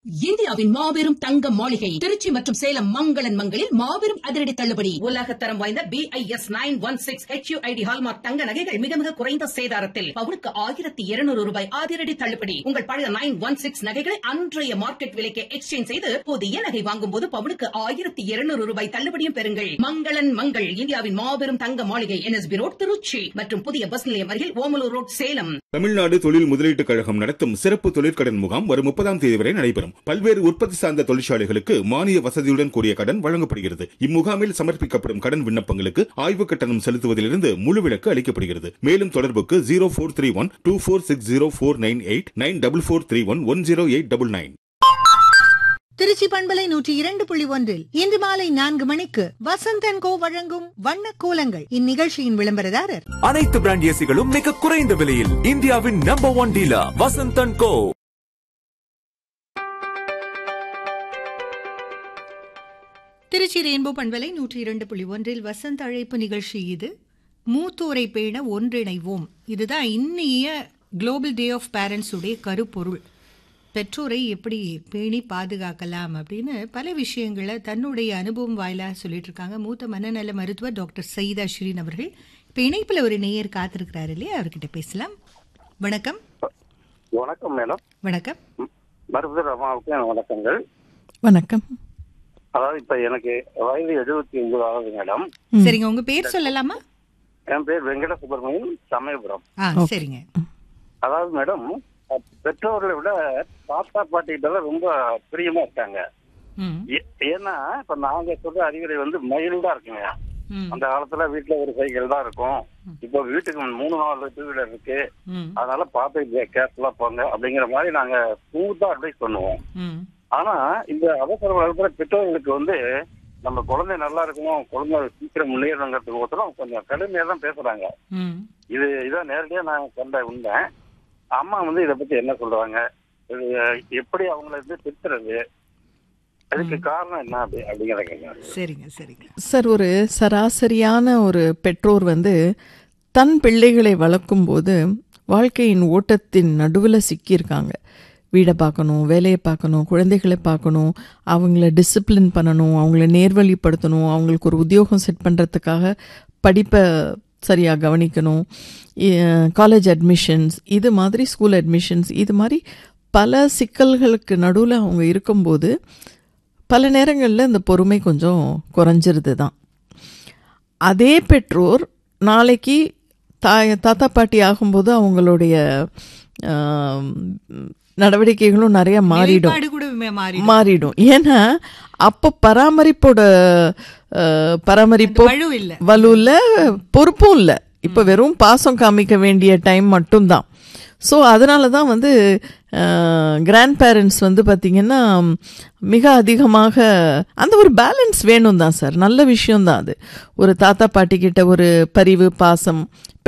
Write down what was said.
இந்தியாவின் மாபெரும் தங்க மாளிகை திருச்சி மற்றும் சேலம் மங்களன் மங்களில் மாபெரும் அதிரடி தள்ளுபடி உலகத்தரம் வாய்ந்த B I S nine one six H ID hallmark தங்க நகைகள் மிக மிக குறைந்த சேதாரத்தில் பவுனுக்கு ஆயிரத்தி இருநூறு ரூபாய் அதிரடி தள்ளுபடி உங்கள் பழைய நைன் ஒன் சிக்ஸ் நகைகளை அன்றைய மார்க்கெட் விலைக்கு எக்ஸ்சேஞ்ச் செய்து புதிய நகை வாங்கும் போது பவுனுக்கு ஆயிரத்தி இருநூறு ரூபாய் தள்ளுபடியும் பெறுங்கள் மங்களன் மங்கள் இந்தியாவின் மாபெரும் தங்க மாளிகை என்எஸ்பி ரோட் திருச்சி மற்றும் புதிய பஸ் நிலையம் அருகில் ஓமலூர் ரோட் சேலம் தமிழ்நாடு தொழில் முதலீட்டுக் கழகம் நடத்தும் சிறப்பு தொழிற்கடன் முகாம் வரும் முப்பதாம் தேதி வரை நடைபெறும் பல்வேறு உற்பத்தி சார்ந்த தொழிற்சாலைகளுக்கு மானிய வசதியுடன் கூடிய கடன் வழங்கப்படுகிறது இம்முகாமில் சமர்ப்பிக்கப்படும் கடன் விண்ணப்பங்களுக்கு ஆய்வு கட்டணம் செலுத்துவதிலிருந்து முழு விலக்கு அளிக்கப்படுகிறது மேலும் தொடர்புக்கு zero four three one two four six zero four nine eight nine double four three one one zero eight double nine Trichy பண்பலை நூற்றி இரண்டு புள்ளி ஒன்றில் இன்று மாலை நான்கு மணிக்கு வசந்தன் கோ வழங்கும் வண்ண கோலங்கள் இந்நிகழ்ச்சியின் விளம்பரதாரர் அனைத்து பிராண்ட் ஏசிகளும் மிக குறைந்த விலையில் இந்தியாவின் number one dealer Vasanthan co Trichy rainbow பண்பலை நூற்றி இரண்டு புள்ளி ஒன்றில் வசந்த அழைப்பு நிகழ்ச்சி இது மூத்தோரை பேண ஒன்றிணைவோம் இதுதான் இன்னைய குளோபல் டே ஆஃப் பேரண்ட்ஸ் உடைய கருப்பொருள் பெற்றோரை எப்படி பேணி பாதுகாக்கலாம் அப்படின்னு பல விஷயங்களை தன்னுடைய அனுபவம் வாயிலாக சொல்லிட்டு இருக்காங்க மூத்த மனநல மருத்துவர் டாக்டர் சயீதா ஷிரீன் அவர்கள் இப்போ இணைப்பில் ஒரு நேயர் காத்திருக்கிறாரு இல்லையா அவர்கிட்ட பேசலாம் வணக்கம் வணக்கம் மேடம் வணக்கம் மருத்துவர் அம்மாவுக்கு என் வணக்கங்கள் வணக்கம் அதாவது இப்ப எனக்கு வயது எழுபத்தி ஒன்பது ஆகுது மேடம் சரிங்க உங்க பேர் சொல்லலாமா என் பேர் வெங்கட சுப்பிரமணியன் சமயபுரம் ஆ சரிங்க அதாவது மேடம் பெற்றோர்களை விட தாத்தா பாட்டிகிட்ட தான் ரொம்ப பிரியமா இருக்காங்க ம் ஏ- ஏன்னா இப்ப நாங்க சொல்ற அறிவுரை வந்து மயில்டா இருக்குங்க ம் அந்த காலத்துல வீட்டுல ஒரு சைக்கிள் தான் இருக்கும் இப்போ வீட்டுக்கு மூணு நாலு டூ வீலர் இருக்கு ம் அதனால பார்த்து கேர்ஃபுல்லா போங்க அப்படிங்கிற மாதிரி நாங்க ஸ்மூத்தா அட்வைஸ் பண்ணுவோம் ம் ஆனா இந்த அவசர வளர்ப்புற பெற்றோர்களுக்கு வந்து நம்ம குழந்தை நல்லா இருக்கணும் குழந்தை சீக்கிரம் முன்னேறணுங்கிறதுக்கு ஒருத்தரும் கொஞ்சம் கடுமையா தான் பேசுறாங்க ம் இது இதான் நேரடியா நான் கண்ட உண்மை அம்மா வந்து இத பத்தி என்ன சொல்றாங்க இது எப்படி அவங்கள வந்து திருத்துறது அதுக்கு காரணம் என்ன அப்படி அப்படிங்கிற கேட்க சரிங்க சரிங்க சார் ஒரு சராசரியான ஒரு பெற்றோர் வந்து தன் பிள்ளைகளை வளர்க்கும்போது வாழ்க்கையின் ஓட்டத்தின் நடுவில் சிக்கியிருக்காங்க வீடை பார்க்கணும் வேலையை பார்க்கணும் குழந்தைகளை பார்க்கணும் அவங்கள டிசிப்ளின் பண்ணணும் அவங்கள நேர்வழிப்படுத்தணும் அவங்களுக்கு ஒரு உத்தியோகம் செட் பண்ணுறதுக்காக படிப்பை சரியாக கவனிக்கணும் காலேஜ் அட்மிஷன்ஸ் இது மாதிரி ஸ்கூல் அட்மிஷன்ஸ் இது மாதிரி பல சிக்கல்களுக்கு நடுவில் அவங்க இருக்கும்போது பல நேரங்களில் இந்த பொறுமை கொஞ்சம் குறைஞ்சிருது தான் அதே பெற்றோர் நாளைக்கு தாய் தாத்தா பாட்டி ஆகும்போது அவங்களுடைய ஆம், நடவடிக்கைகளும் நிறைய மாறிடும் நிலைப்பாடு கூட மே- மாறி மாறிடும் ஏன்னா அப்போ பராமரிப்போட அஹ், பராமரிப்போ வலு இல்ல வலு இல்ல பொறுப்பும் இல்லை இப்போ வெறும் பாசம் காமிக்க வேண்டிய டைம் மட்டும்தான் ஸோ அதனால தான் வந்து கிராண்ட் பேரண்ட்ஸ் வந்து பார்த்திங்கன்னா மிக அதிகமாக அந்த ஒரு பேலன்ஸ் வேணும் தான் சார் நல்ல விஷயம்தான் அது ஒரு தாத்தா பாட்டி கிட்ட ஒரு பரிவு பாசம்